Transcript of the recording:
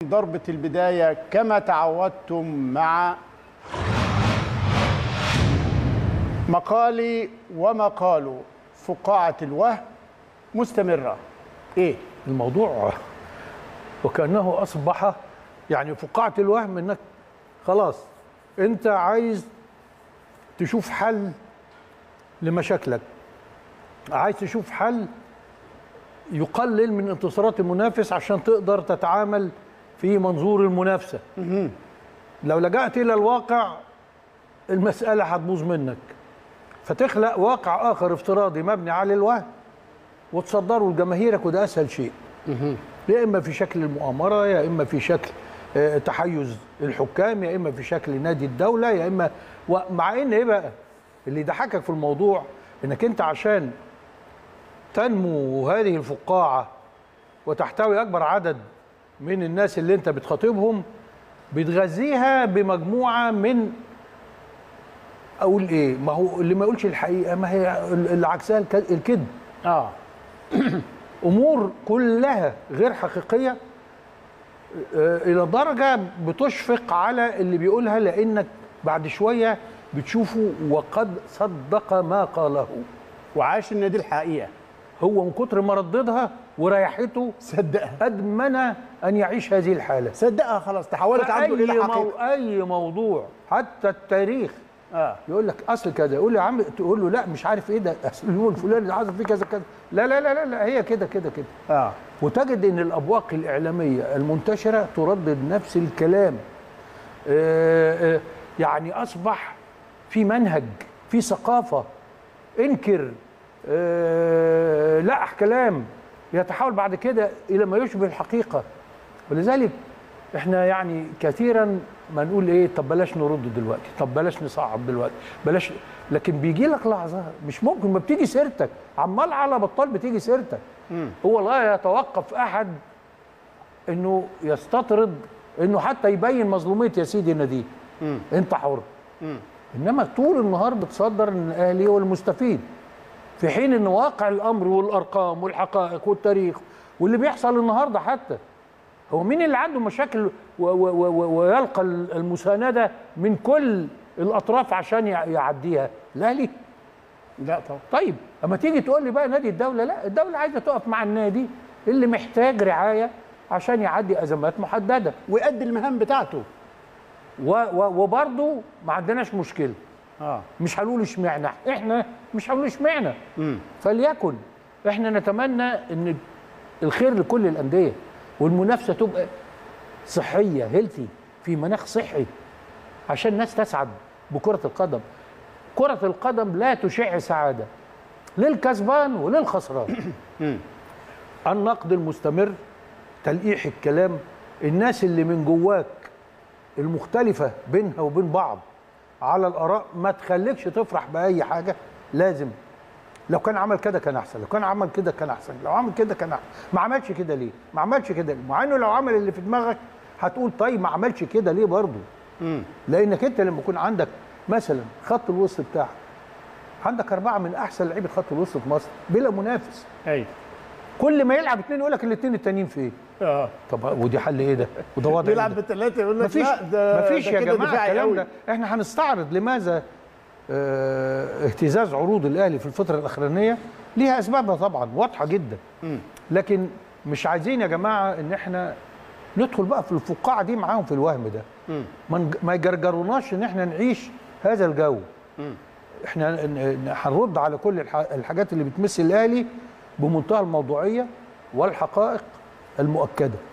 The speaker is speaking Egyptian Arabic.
ضربة البداية كما تعودتم مع مقالي ومقاله فقاعة الوهم مستمرة ايه الموضوع وكأنه أصبح يعني فقاعة الوهم إنك خلاص أنت عايز تشوف حل لمشاكلك عايز تشوف حل يقلل من انتصارات المنافس عشان تقدر تتعامل في منظور المنافسة لو لجأت إلى الواقع المسألة هتبوظ منك فتخلق واقع آخر افتراضي مبني على الوهم وتصدره لجماهيرك وده أسهل شيء يا إما في شكل المؤامرة يا إما في شكل آه، تحيز الحكام يا إما في شكل نادي الدولة يا إما ومع إن إيه بقى اللي يضحكك في الموضوع إنك أنت عشان تنمو هذه الفقاعة وتحتوي أكبر عدد من الناس اللي أنت بتخاطبهم بتغذيها بمجموعة من أقول إيه ما هو اللي ما يقولش الحقيقة ما هي اللي عكسها الك- الكذب اه امور كلها غير حقيقيه آه، الى درجه بتشفق على اللي بيقولها لانك بعد شويه بتشوفه وقد صدق ما قاله وعاش النادي الحقيقة هو من كتر ما رددها وريحته صدقها ادمن ان يعيش هذه الحاله صدقها خلاص تحولت عنده اي الى مو... حقيقة اي موضوع حتى التاريخ اه يقول لك اصل كذا يقول له يا عم تقول له لا مش عارف ايه ده اصل اليوم الفلاني اللي حصل فيه كذا كذا لا لا لا لا, لا هي كده كده كده اه وتجد ان الابواق الاعلاميه المنتشره تردد نفس الكلام آه، آه، يعني اصبح في منهج في ثقافه انكر آه، لقح كلام يتحول بعد كده الى ما يشبه الحقيقه ولذلك احنا يعني كثيرا ما نقول ايه طب بلاش نرد دلوقتي طب بلاش نصعب دلوقتي بلاش لكن بيجي لك لحظه مش ممكن ما بتيجي سيرتك عمال على بطال بتيجي سيرتك هو لا يتوقف احد انه يستطرد انه حتى يبين مظلوميه يا سيدي نديه انت حر انما طول النهار بتصدر ان الاهلي هو المستفيد في حين ان واقع الامر والارقام والحقائق والتاريخ واللي بيحصل النهارده حتى هو مين اللي عنده مشاكل و و و و ويلقى المسانده من كل الاطراف عشان يع- يعديها الاهلي لا طبعا طيب اما تيجي تقول لي بقى نادي الدوله لا الدوله عايزه تقف مع النادي اللي محتاج رعايه عشان يعدي ازمات محدده ويؤدي المهام بتاعته و و وبرضه ما عندناش مشكله اه مش هنقول اشمعنى احنا مش هنقول اشمعنى امم فليكن احنا نتمنى ان الخير لكل الانديه والمنافسه تبقى صحيه هيلثي في مناخ صحي عشان الناس تسعد بكره القدم كره القدم لا تشع سعاده للكسبان وللخسران النقد المستمر تلقيح الكلام الناس اللي من جواك المختلفة بينها وبين بعض على الآراء ما تخليكش تفرح بأي حاجة لازم لو كان عمل كده كان أحسن لو كان عمل كده كان أحسن لو عمل كده كان أحسن ما عملش كده ليه ما عملش كده ليه مع إنه لو عمل اللي في دماغك هتقول طيب ما عملش كده ليه برضه لأنك أنت لما يكون عندك مثلا خط الوسط بتاعك عندك أربعة من أحسن لعيبة خط الوسط في مصر بلا منافس ايوه كل ما يلعب اثنين يقول لك الاثنين التانيين فين اه طب ودي حل ايه ده وده وضع إيه بيلعب ده؟ بالثلاثه يقول لك مفيش لا ده مفيش ده يا كده جماعه دفاعي الكلام قوي. ده احنا هنستعرض لماذا اه اهتزاز عروض الاهلي في الفتره الاخرانيه ليها اسبابها طبعا واضحه جدا لكن مش عايزين يا جماعه ان احنا ندخل بقى في الفقاعه دي معاهم في الوهم ده ما نج- ما يجرجروناش ان احنا نعيش هذا الجو احنا ن- ن- هنرد على كل الح- الحاجات اللي بتمس الاهلي بمنتهى الموضوعيه والحقائق المؤكده